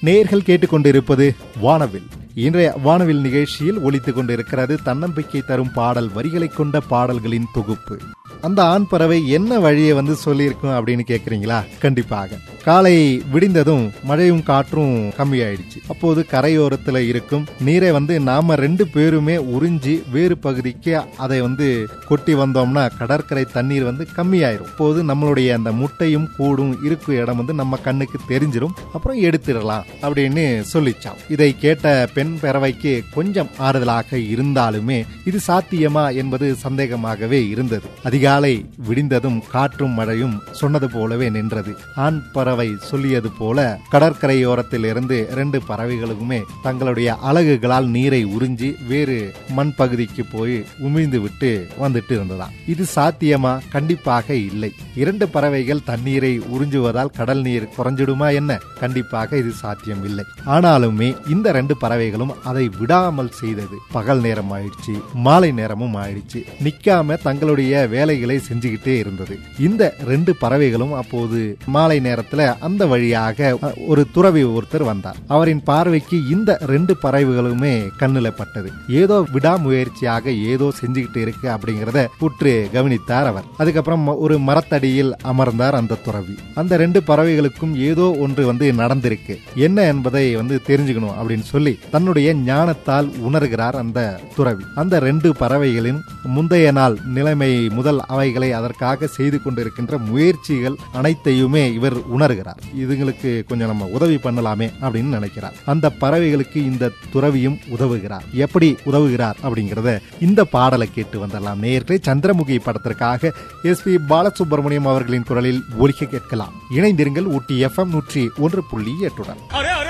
நேயர்கள் கேட்டுக்கொண்டிருப்பது வானவில் இன்றைய வானவில் நிகழ்ச்சியில் ஒலித்துக் கொண்டிருக்கிறது தன்னம்பிக்கை தரும் பாடல் வரிகளை கொண்ட பாடல்களின் தொகுப்பு அந்த ஆண் பறவை என்ன வழியை வந்து சொல்லியிருக்கும் அப்படின்னு கேக்குறீங்களா கண்டிப்பாக காலை விடிந்ததும் மழையும் காற்றும் கம்மியாயிடுச்சு அப்போது கரையோரத்துல இருக்கும் நீரை வந்து நாம ரெண்டு பேருமே உறிஞ்சி வேறு பகுதிக்கு அதை வந்து கொட்டி வந்தோம்னா கடற்கரை தண்ணீர் வந்து கம்மியாயிரும் அப்போது நம்மளுடைய அந்த முட்டையும் கூடும் இருக்கும் இடம் வந்து நம்ம கண்ணுக்கு தெரிஞ்சிரும் அப்புறம் எடுத்துடலாம் அப்படின்னு சொல்லிச்சான் இதை கேட்ட பெண் பறவைக்கு கொஞ்சம் ஆறுதலாக இருந்தாலுமே இது சாத்தியமா என்பது சந்தேகமாகவே இருந்தது அதிகாலை விடிந்ததும் காற்றும் மழையும் சொன்னது போலவே நின்றது ஆண் பறவை சொல்லியது போல கடற்கரையோரத்தில் இருந்து இரண்டு பறவைகளுக்குமே தங்களுடைய அலகுகளால் நீரை உறிஞ்சி வேறு மண் பகுதிக்கு போய் உமிழ்ந்து விட்டு வந்துட்டு இருந்ததாம் இது சாத்தியமா கண்டிப்பாக இல்லை இரண்டு பறவைகள் தண்ணீரை உறிஞ்சுவதால் கடல் நீர் குறைஞ்சிடுமா என்ன கண்டிப்பாக இது சாத்தியம் இல்லை ஆனாலுமே இந்த ரெண்டு பறவைகளும் அதை விடாமல் செய்தது பகல் நேரம் ஆயிடுச்சு மாலை நேரமும் ஆயிடுச்சு நிக்காம தங்களுடைய வேலைகளை செஞ்சுக்கிட்டே இருந்தது இந்த ரெண்டு பறவைகளும் அப்போது மாலை நேரத்துல அந்த வழியாக ஒரு துறவி ஒருத்தர் வந்தார் அவரின் பார்வைக்கு இந்த ரெண்டு பறவைகளுமே கண்ணுல பட்டது ஏதோ விடாமுயற்சியாக ஏதோ செஞ்சுக்கிட்டு இருக்கு அப்படிங்கறத உற்று கவனித்தார் அவர் அதுக்கப்புறம் ஒரு மரத்தடியில் அமர்ந்தார் அந்த துறவி அந்த ரெண்டு பறவைகளுக்கும் ஏதோ ஒன்று வந்து நடந்திருக்கு என்ன என்பதை வந்து தெரிஞ்சுக்கணும் அப்படின்னு சொல்லி தன்னுடைய ஞானத்தால் உணர்கிறார் அந்த துறவி அந்த ரெண்டு பறவைகளின் முந்தைய நாள் நிலைமை முதல் அவைகளை அதற்காக செய்து கொண்டிருக்கின்ற முயற்சிகள் அனைத்தையுமே இவர் உணர்கிறார் இதுங்களுக்கு கொஞ்சம் நம்ம உதவி பண்ணலாமே அப்படின்னு நினைக்கிறார் அந்த பறவைகளுக்கு இந்த துறவியும் உதவுகிறார் எப்படி உதவுகிறார் அப்படிங்கறத இந்த பாடலை கேட்டு வந்துடலாம் நேயர்களே சந்திரமுகி படத்திற்காக எஸ் பி பாலசுப்ரமணியம் அவர்களின் குரலில் ஒலிக்க கேட்கலாம் இணைந்திருங்கள் ஊட்டி எஃப்எம் நூற்றி ஒன்று புள்ளி எட்டுடன் अरे अरे